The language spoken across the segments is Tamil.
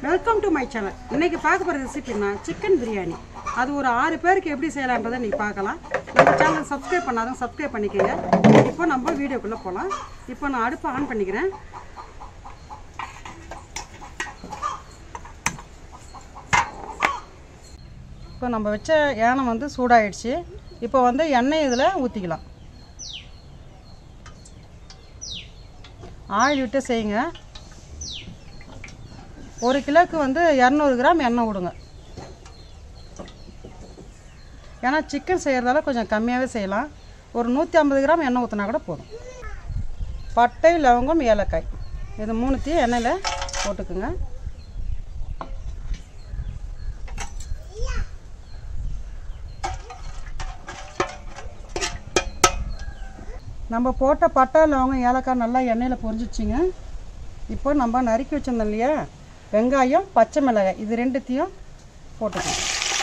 வெல்கம் டு மை சேனல் இன்னைக்கு பார்க்க போகிற ரெசிபினா சிக்கன் பிரியாணி அது ஒரு ஆறு பேருக்கு எப்படி செய்யலான்றதை நீங்கள் பார்க்கலாம் நம்ம சேனல் சப்ஸ்கிரைப் பண்ணாதான் சப்ஸ்கிரைப் பண்ணிக்கோங்க இப்போ நம்ம வீடியோக்குள்ளே போகலாம் இப்போ நான் அடுப்பை ஆன் பண்ணிக்கிறேன் இப்போ நம்ம வச்ச யானம் வந்து சூடாயிடுச்சு இப்போ வந்து எண்ணெய் இதில் ஊற்றிக்கலாம் ஆயில் விட்டு செய்யுங்க ஒரு கிலோக்கு வந்து இரநூறு கிராம் எண்ணெய் விடுங்க ஏன்னா சிக்கன் செய்கிறதால கொஞ்சம் கம்மியாகவே செய்யலாம் ஒரு நூற்றி ஐம்பது கிராம் எண்ணெய் ஊற்றினா கூட போதும் பட்டை லவங்கம் ஏலக்காய் இது மூணுத்தையும் எண்ணெயில் போட்டுக்குங்க நம்ம போட்ட பட்டை லவங்கம் ஏலக்காய் நல்லா எண்ணெயில் பொரிஞ்சிச்சிங்க இப்போ நம்ம நறுக்கி வச்சிருந்தோம் இல்லையா வெங்காயம் பச்சை மிளகாய் இது ரெண்டுத்தையும் போட்டுக்கணும்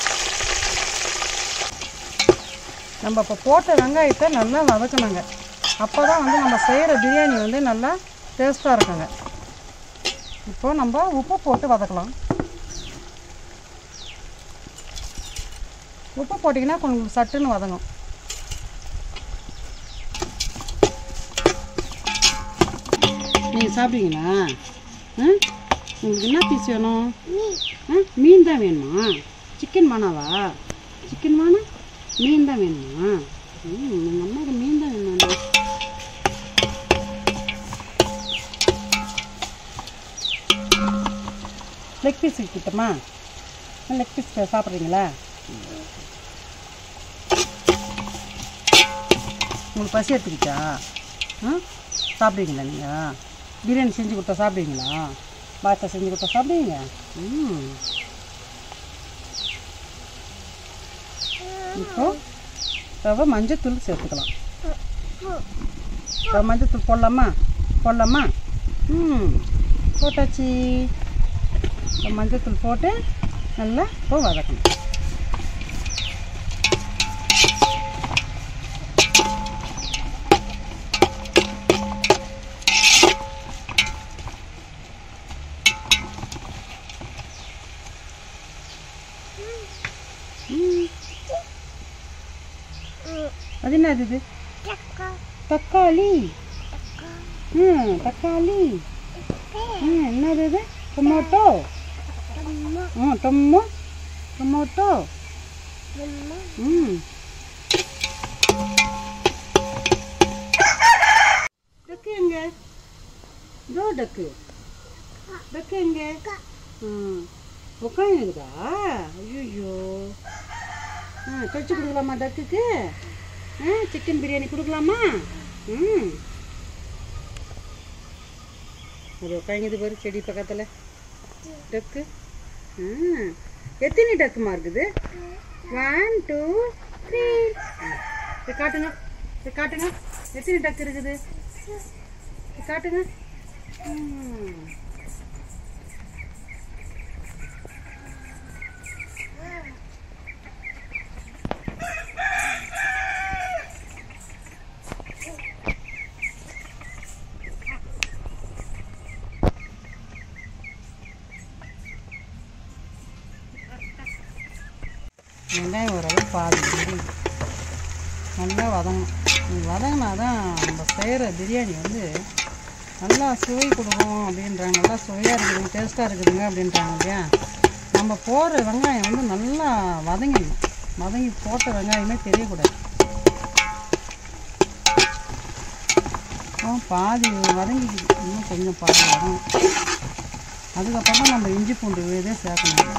நம்ம இப்போ போட்ட வெங்காயத்தை நல்லா வதக்கணுங்க அப்போ தான் வந்து நம்ம செய்கிற பிரியாணி வந்து நல்லா டேஸ்ட்டாக இருக்குங்க இப்போ நம்ம உப்பு போட்டு வதக்கலாம் உப்பு போட்டிங்கன்னா கொஞ்சம் சட்டுன்னு வதங்கும் நீங்கள் சாப்பிடுவீங்களா ஆ உங்களுக்கு என்ன பீஸ் வேணும் ஆ மீன் தான் வேணுமா சிக்கன் மானாவா சிக்கன் மானா மீன் தான் வேணுமா ம் எங்கள் அம்மாவுக்கு மீன் தான் வேணும் லெக் பீஸ் கிட்டமா லெக் பீஸ் சாப்பிட்றீங்களா உங்களுக்கு பசி எடுத்துக்கிச்சா ஆ சாப்பிடுவீங்களா நீங்கள் பிரியாணி செஞ்சு கொடுத்தா சாப்பிடுவீங்களா பாத்தா செஞ்சு கொடுத்தா சாப்பிடுவீங்க ம் இப்போ ரவை மஞ்சத்தூள் சேர்த்துக்கலாம் ரவை மஞ்சத்தூள் போடலாமா போடலாமா ம் போட்டாச்சு இப்போ மஞ்சத்தூள் போட்டு நல்லா இப்போ வதக்கணும் அது என்னது இது தக்காளி ம் தக்காளி ம் என்னது இது டொமேட்டோ ம் டொம்மோ டொமேட்டோ ம் டக்கு எங்க இதோ டக்கு டக்கு எங்க ம் உட்காந்துருக்கா ஐயோ ஆ கழிச்சு கொடுக்கலாமா டக்குக்கு ஆ சிக்கன் பிரியாணி கொடுக்கலாமா ம் அது உட்காங்குது பாரு செடி பக்கத்தில் டக்கு ஆ எத்தனை டக்குமா இருக்குது ஒன் டூ த்ரீ இது காட்டுங்க இது காட்டுங்க எத்தனை டக்கு இருக்குது இது காட்டுங்க ம் வெங்காயம் ஓரளவு பாதி பிரி நல்லா வதங்கணும் இது வதங்கினா தான் நம்ம செய்கிற பிரியாணி வந்து நல்லா சுவை கொடுக்கும் அப்படின்றாங்க நல்லா சுவையாக இருக்குதுங்க டேஸ்ட்டாக இருக்குதுங்க அப்படின்றாங்க இல்லையா நம்ம போடுற வெங்காயம் வந்து நல்லா வதங்கிடணும் வதங்கி போட்ட வெங்காயமே தெரியக்கூடாது அப்புறம் பாதி வதங்கிக்குது இன்னும் கொஞ்சம் பாதி வதங்கும் அதுக்கப்புறம் நம்ம இஞ்சி பூண்டு விழுதே சேர்க்கணும்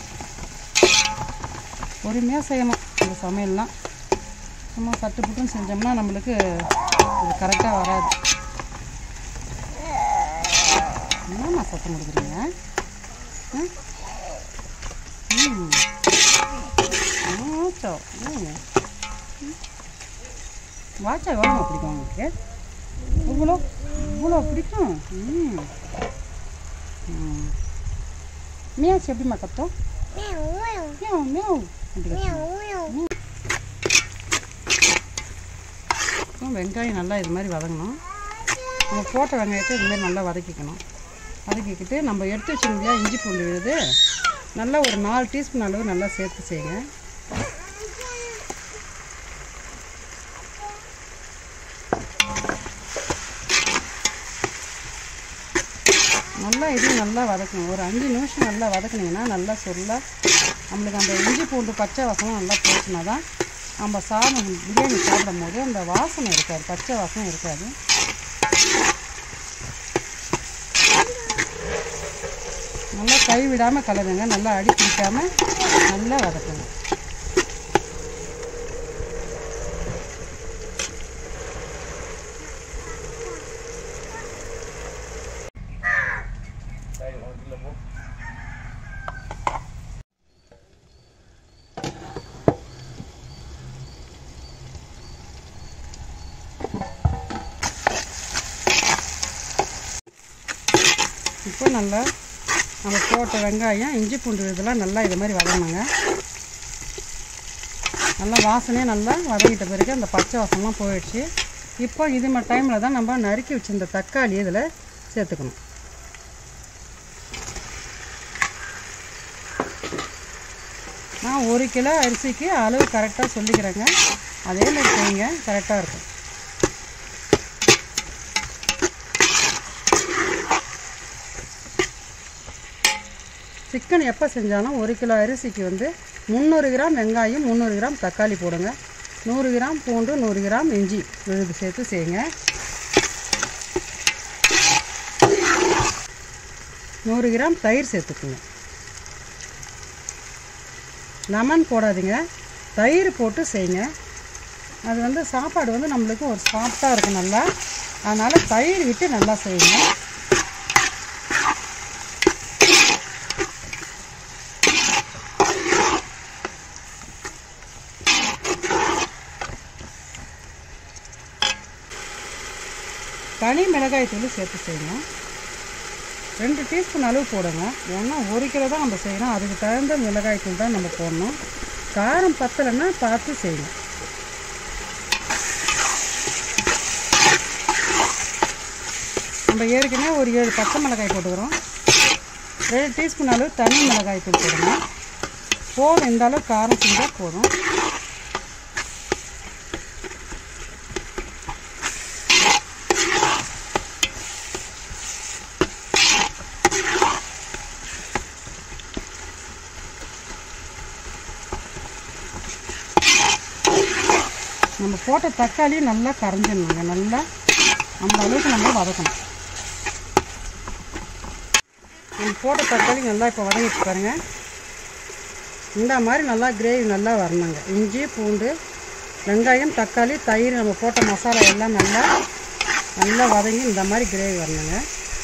பொறுமையாக செய்யணும் இந்த சமையல்லாம் சும்மா கட்டுப்புட்டுன்னு செஞ்சோம்னா நம்மளுக்கு இது கரெக்டாக வராது என்னம்மா சத்தம் கொடுக்குறீங்க ஆ? ம் வாச்சா ம். வாச்சா எவ்வளோ பிடிக்கும் உங்களுக்கு இவ்வளோ இவ்வளோ பிடிக்கும் ம் ம் மியாச்சு எப்படிம்மா கத்தோம் மியாவ் மியாவ் அப்படி கத்தும். அப்புறம் வெங்காயம் நல்லா இது மாதிரி வதங்கணும் நம்ம போட்ட வெங்காயத்தை இது மாதிரி நல்லா வதக்கிக்கணும் வதக்கிக்கிட்டு நம்ம எடுத்து வச்சிருந்தோம் இல்லையா இஞ்சி பூண்டு விழுது நல்லா ஒரு நாலு டீஸ்பூன் அளவு நல்லா சேர்த்து செய்யுங்க நல்லா இதையும் நல்லா வதக்கணும் ஒரு அஞ்சு நிமிஷம் நல்லா வதக்குனீங்கன்னா நல்லா சொல்ல நம்மளுக்கு அந்த இஞ்சி பூண்டு பச்சை வாசனம் நல்லா போச்சுனா தான் நம்ம சாதம் பிரியாணி சாப்பிடும் போது அந்த வாசனை இருக்காது பச்சை வாசனை இருக்காது நல்லா கை விடாமல் கலருங்க நல்லா அடி பிடிக்காம நல்லா வதக்குங்க இப்போ நல்லா நம்ம போட்ட வெங்காயம் இஞ்சி பூண்டு இதெல்லாம் நல்லா இது மாதிரி வதங்கணுங்க நல்லா வாசனையே நல்லா வதங்கிட்ட பிறகு அந்த பச்சை வாசனைலாம் போயிடுச்சு இப்போ இது மாதிரி டைமில் தான் நம்ம நறுக்கி வச்சிருந்த தக்காளி இதில் சேர்த்துக்கணும் நான் ஒரு கிலோ அரிசிக்கு அளவு கரெக்டாக சொல்லிக்கிறேங்க அதே மாதிரி செய்யுங்க கரெக்டாக இருக்கும் சிக்கன் எப்போ செஞ்சாலும் ஒரு கிலோ அரிசிக்கு வந்து முந்நூறு கிராம் வெங்காயம் முந்நூறு கிராம் தக்காளி போடுங்க நூறு கிராம் பூண்டு நூறு கிராம் இஞ்சி விழுது சேர்த்து செய்யுங்க நூறு கிராம் தயிர் சேர்த்துக்குங்க லெமன் போடாதீங்க தயிர் போட்டு செய்யுங்க அது வந்து சாப்பாடு வந்து நம்மளுக்கு ஒரு சாஃப்டாக இருக்கும் நல்லா அதனால் தயிர் விட்டு நல்லா செய்யுங்க தனி மிளகாய் தூள் சேர்த்து செய்யணும் ரெண்டு டீஸ்பூன் அளவு போடுங்க ஏன்னா ஒரு கிலோ தான் நம்ம செய்யணும் அதுக்கு தகுந்த மிளகாய் தூள் தான் நம்ம போடணும் காரம் பத்தலைன்னா பார்த்து செய்யணும் நம்ம ஏற்கனவே ஒரு ஏழு பச்சை மிளகாய் போட்டுக்கிறோம் ரெண்டு டீஸ்பூன் அளவு தனி மிளகாய் தூள் போடுங்க போதும் இந்த அளவு காரம் செஞ்சால் போதும் நம்ம போட்ட தக்காளி நல்லா கரைஞ்சிடணுங்க நல்லா அந்த அளவுக்கு நம்ம வதக்கணும் நம்ம போட்ட தக்காளி நல்லா இப்போ வதங்கிட்டு பாருங்க இந்த மாதிரி நல்லா கிரேவி நல்லா வரணுங்க இஞ்சி பூண்டு வெங்காயம் தக்காளி தயிர் நம்ம போட்ட மசாலா எல்லாம் நல்லா நல்லா வதங்கி இந்த மாதிரி கிரேவி வரணுங்க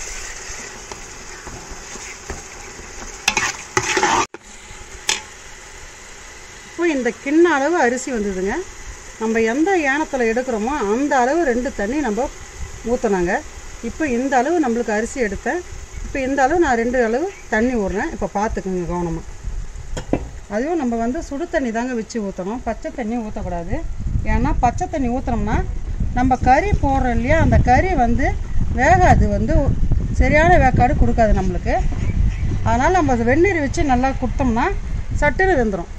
இப்போ இந்த கிண்ண அளவு அரிசி வந்ததுங்க நம்ம எந்த ஏனத்தில் எடுக்கிறோமோ அந்த அளவு ரெண்டு தண்ணி நம்ம ஊற்றினாங்க இப்போ இந்த அளவு நம்மளுக்கு அரிசி எடுத்தேன் இப்போ இந்த அளவு நான் ரெண்டு அளவு தண்ணி விட்றேன் இப்போ பார்த்துக்குங்க கவனமாக அதுவும் நம்ம வந்து சுடு தண்ணி தாங்க வச்சு ஊற்றணும் பச்சை தண்ணி ஊற்றக்கூடாது ஏன்னா பச்சை தண்ணி ஊற்றினோம்னா நம்ம கறி போடுறோம் இல்லையா அந்த கறி வந்து வேகாது வந்து சரியான வேக்காடு கொடுக்காது நம்மளுக்கு அதனால் நம்ம அது வெந்நீர் வச்சு நல்லா கொடுத்தோம்னா சட்டுன்னு வெந்துடும்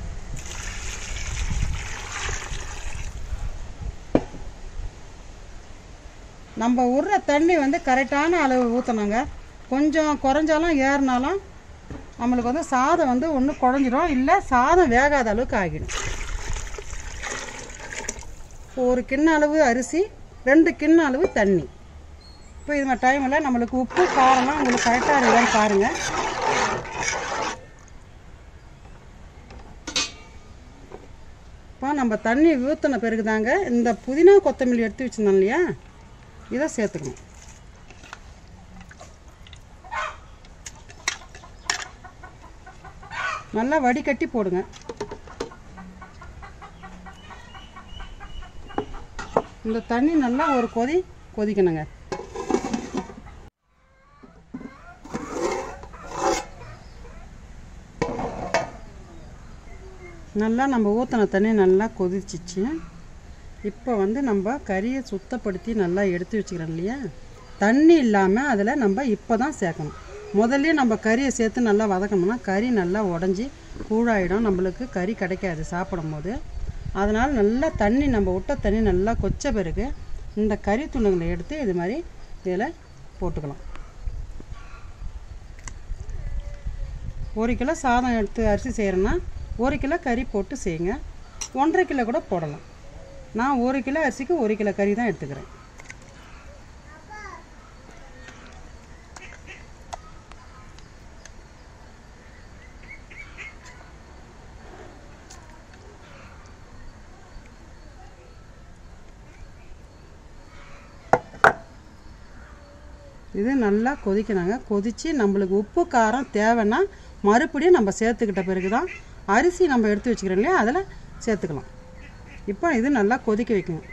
நம்ம விட்ற தண்ணி வந்து கரெக்டான அளவு ஊற்றணுங்க கொஞ்சம் குறைஞ்சாலும் ஏறினாலும் நம்மளுக்கு வந்து சாதம் வந்து ஒன்று குழஞ்சிரும் இல்லை சாதம் வேகாத அளவுக்கு ஆகிடும் ஒரு கிண்ண அளவு அரிசி ரெண்டு கிண்ண அளவு தண்ணி இப்போ இது மாதிரி டைமில் நம்மளுக்கு உப்பு காரம்லாம் உங்களுக்கு கரெக்டாக இருக்கான்னு பாருங்கள் இப்போ நம்ம தண்ணி ஊற்றின பிறகு தாங்க இந்த புதினா கொத்தமல்லி எடுத்து வச்சுருந்தோம் இல்லையா இதை சேர்த்துக்கணும் நல்லா வடிகட்டி போடுங்க இந்த தண்ணி நல்லா ஒரு கொதி கொதிக்கணுங்க நல்லா நம்ம ஊற்றின தண்ணி நல்லா கொதிச்சிச்சு இப்போ வந்து நம்ம கறியை சுத்தப்படுத்தி நல்லா எடுத்து வச்சுக்கிறோம் இல்லையா தண்ணி இல்லாமல் அதில் நம்ம இப்போ தான் சேர்க்கணும் முதல்ல நம்ம கறியை சேர்த்து நல்லா வதக்கணும்னா கறி நல்லா உடஞ்சி கூழாயிடும் நம்மளுக்கு கறி கிடைக்காது சாப்பிடும் போது அதனால் நல்லா தண்ணி நம்ம விட்ட தண்ணி நல்லா கொச்ச பிறகு இந்த கறி துண்டுங்களை எடுத்து இது மாதிரி இதில் போட்டுக்கலாம் ஒரு கிலோ சாதம் எடுத்து அரிசி செய்கிறேன்னா ஒரு கிலோ கறி போட்டு செய்யுங்க ஒன்றரை கிலோ கூட போடலாம் நான் ஒரு கிலோ அரிசிக்கு ஒரு கிலோ கறி தான் எடுத்துக்கிறேன் இது நல்லா கொதிக்கணுங்க கொதித்து நம்மளுக்கு உப்பு காரம் தேவைன்னா மறுபடியும் நம்ம சேர்த்துக்கிட்ட பிறகு தான் அரிசி நம்ம எடுத்து வச்சுக்கிறோம் இல்லையா அதில் சேர்த்துக்கலாம் இப்போ இது நல்லா கொதிக்க வைக்கணும்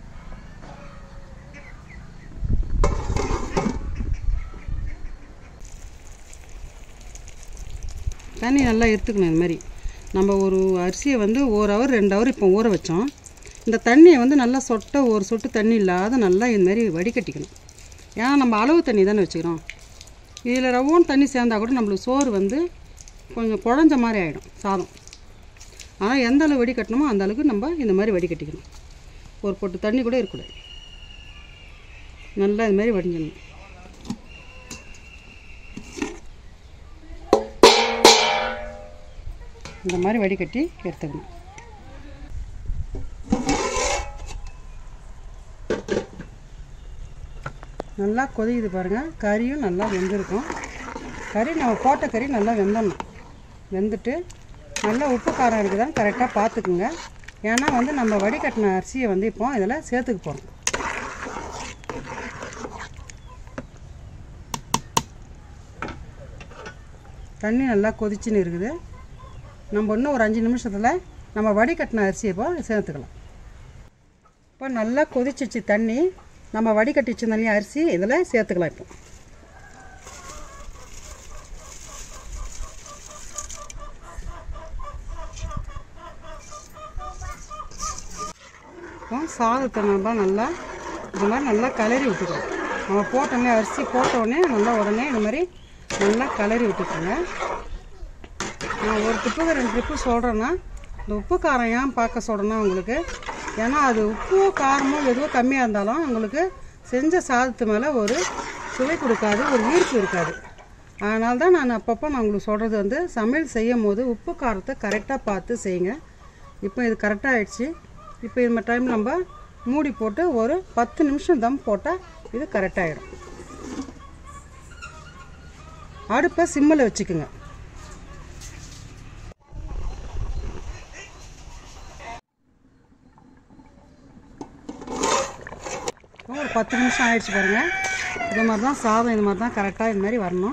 தண்ணி நல்லா எடுத்துக்கணும் இந்த மாதிரி நம்ம ஒரு அரிசியை வந்து ஒரு ஹவர் ரெண்டு ஹவர் இப்போ ஊற வச்சோம் இந்த தண்ணியை வந்து நல்லா சொட்ட ஒரு சொட்டு தண்ணி இல்லாத நல்லா இது மாதிரி வடிகட்டிக்கணும் ஏன்னா நம்ம அளவு தண்ணி தானே வச்சுக்கிறோம் இதில் ரவ்வோன்னு தண்ணி சேர்ந்தா கூட நம்மளுக்கு சோறு வந்து கொஞ்சம் குழஞ்ச மாதிரி ஆகிடும் சாதம் ஆனால் எந்த அளவு வடிகட்டணுமோ அந்த அளவுக்கு நம்ம இந்த மாதிரி வடிகட்டிக்கணும் ஒரு பொட்டு தண்ணி கூட இருக்கக்கூடாது நல்லா இது மாதிரி வடிஞ்சிடணும் இந்த மாதிரி வடிகட்டி எடுத்துக்கணும் நல்லா கொதிக்குது பாருங்கள் கறியும் நல்லா வெந்திருக்கும் கறி நம்ம போட்ட கறி நல்லா வெந்தணும் வெந்துட்டு நல்லா உப்பு காரம் இருக்குதான்னு கரெக்டாக பார்த்துக்குங்க ஏன்னா வந்து நம்ம வடிகட்டின அரிசியை வந்து இப்போ இதில் சேர்த்துக்க போகிறோம் தண்ணி நல்லா கொதிச்சுன்னு இருக்குது நம்ம இன்னும் ஒரு அஞ்சு நிமிஷத்தில் நம்ம வடிகட்டின அரிசியை இப்போ சேர்த்துக்கலாம் இப்போ நல்லா கொதிச்சிச்சு தண்ணி நம்ம வடிகட்டி வச்சிருந்த இல்லையா அரிசி இதில் சேர்த்துக்கலாம் இப்போ இப்போ சாதத்தை நம்ம நல்லா இது மாதிரி நல்லா கலரி விட்டுக்கலாம் நம்ம போட்டோன்னே அரிசி போட்ட உடனே நல்லா உடனே இந்த மாதிரி நல்லா கலரி விட்டுக்கோங்க நான் ஒரு ட்ரிப்புக்கு ரெண்டு ட்ரிப்பு சொல்கிறேன்னா இந்த உப்பு காரம் ஏன் பார்க்க சொல்கிறேன்னா உங்களுக்கு ஏன்னா அது உப்பு காரமோ எதுவோ கம்மியாக இருந்தாலும் உங்களுக்கு செஞ்ச சாதத்து மேலே ஒரு சுவை கொடுக்காது ஒரு ஈர்ப்பு இருக்காது அதனால தான் நான் அப்பப்போ நான் உங்களுக்கு சொல்கிறது வந்து சமையல் செய்யும் போது உப்பு காரத்தை கரெக்டாக பார்த்து செய்யுங்க இப்போ இது கரெக்டாக ஆயிடுச்சு இப்போ இந்த டைம் நம்ம மூடி போட்டு ஒரு பத்து நிமிஷம் தம் போட்டால் இது கரெக்டாகிடும் அடுப்பை சிம்மில் வச்சுக்குங்க ஒரு பத்து நிமிஷம் ஆயிடுச்சு பாருங்கள் இது மாதிரி தான் சாதம் இது மாதிரி தான் கரெக்டாக இது மாதிரி வரணும்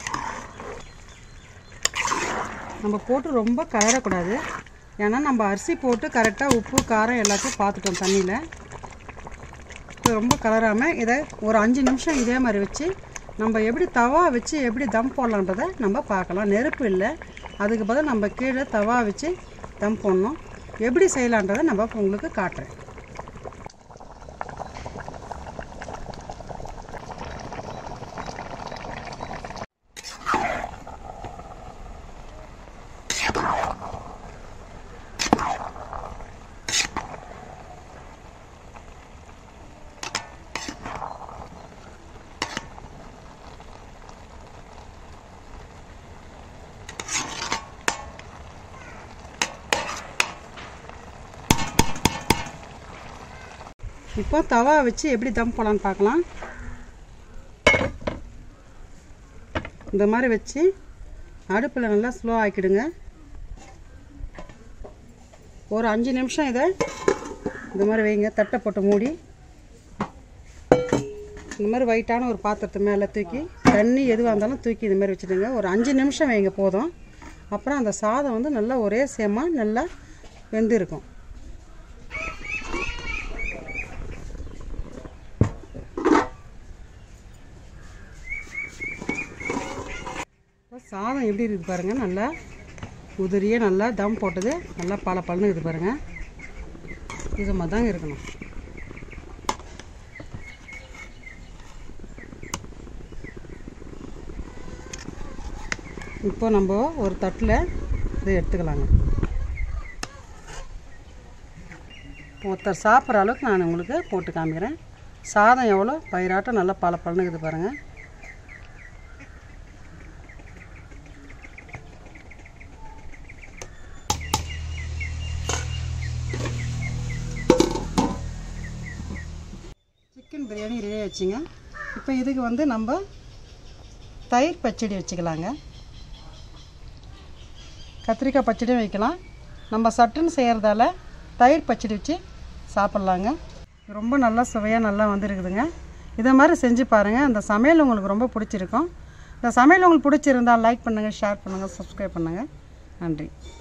நம்ம போட்டு ரொம்ப கலரக்கூடாது ஏன்னா நம்ம அரிசி போட்டு கரெக்டாக உப்பு காரம் எல்லாத்தையும் பார்த்துட்டோம் தண்ணியில் இது ரொம்ப கலராமல் இதை ஒரு அஞ்சு நிமிஷம் இதே மாதிரி வச்சு நம்ம எப்படி தவா வச்சு எப்படி தம் போடலான்றதை நம்ம பார்க்கலாம் நெருப்பு இல்லை அதுக்கு பதில் நம்ம கீழே தவா வச்சு தம் போடணும் எப்படி செய்யலான்றதை நம்ம இப்ப உங்களுக்கு காட்டுறேன் இப்போ தவா வச்சு எப்படி தம் போடலான்னு பார்க்கலாம் இந்த மாதிரி வச்சு அடுப்பில் நல்லா ஸ்லோ ஆக்கிடுங்க ஒரு அஞ்சு நிமிஷம் இதை இந்த மாதிரி வைங்க தட்டை போட்டு மூடி இந்த மாதிரி ஒயிட்டான ஒரு பாத்திரத்து மேலே தூக்கி தண்ணி எதுவாக இருந்தாலும் தூக்கி இந்த மாதிரி வச்சுடுங்க ஒரு அஞ்சு நிமிஷம் வைங்க போதும் அப்புறம் அந்த சாதம் வந்து நல்லா ஒரே சேமாக நல்லா வெந்து இருக்கும் இப்போ சாதம் எப்படி இருக்குது பாருங்கள் நல்லா உதிரியே நல்லா தம் போட்டது நல்லா பல பலன்னு இருக்குது பாருங்கள் இது மாதிரி தாங்க இருக்கணும் இப்போ நம்ம ஒரு தட்டில் இதை எடுத்துக்கலாங்க ஒருத்தர் சாப்பிட்ற அளவுக்கு நான் உங்களுக்கு போட்டு காமிக்கிறேன் சாதம் எவ்வளோ பயிராட்டம் நல்லா பல பழனுக்குது பாருங்கள் சிக்கன் பிரியாணி ரெடி ஆச்சுங்க இப்போ இதுக்கு வந்து நம்ம தயிர் பச்சடி வச்சுக்கலாங்க கத்திரிக்காய் பச்சடியும் வைக்கலாம் நம்ம சட்டுன்னு செய்கிறதால தயிர் பச்சடி வச்சு சாப்பிட்லாங்க ரொம்ப நல்லா சுவையாக நல்லா வந்துருக்குதுங்க இதை மாதிரி செஞ்சு பாருங்கள் அந்த சமையல் உங்களுக்கு ரொம்ப பிடிச்சிருக்கும் இந்த சமையல் உங்களுக்கு பிடிச்சிருந்தால் லைக் பண்ணுங்கள் ஷேர் பண்ணுங்கள் சப்ஸ்கிரைப் பண்ணுங்கள் நன்றி